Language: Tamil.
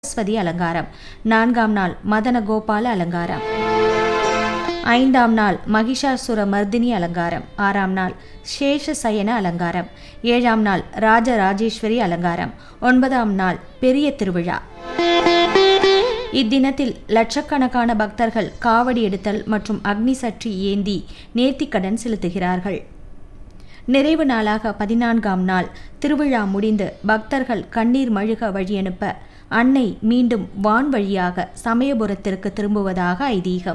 சரஸ்வதி அலங்காரம் நான்காம் நாள் மதன கோபால அலங்காரம் ஐந்தாம் நாள் மகிஷாசுர மர்தினி அலங்காரம் ஆறாம் நாள் சேஷ சயன அலங்காரம் ஏழாம் நாள் ராஜராஜேஸ்வரி அலங்காரம் ஒன்பதாம் நாள் பெரிய திருவிழா இத்தினத்தில் லட்சக்கணக்கான பக்தர்கள் காவடி எடுத்தல் மற்றும் அக்னி சற்றி ஏந்தி நேர்த்திக்கடன் செலுத்துகிறார்கள் நிறைவு நாளாக பதினான்காம் நாள் திருவிழா முடிந்து பக்தர்கள் கண்ணீர் மழுக வழியனுப்ப அன்னை மீண்டும் வான் வழியாக சமயபுரத்திற்கு திரும்புவதாக ஐதீகம்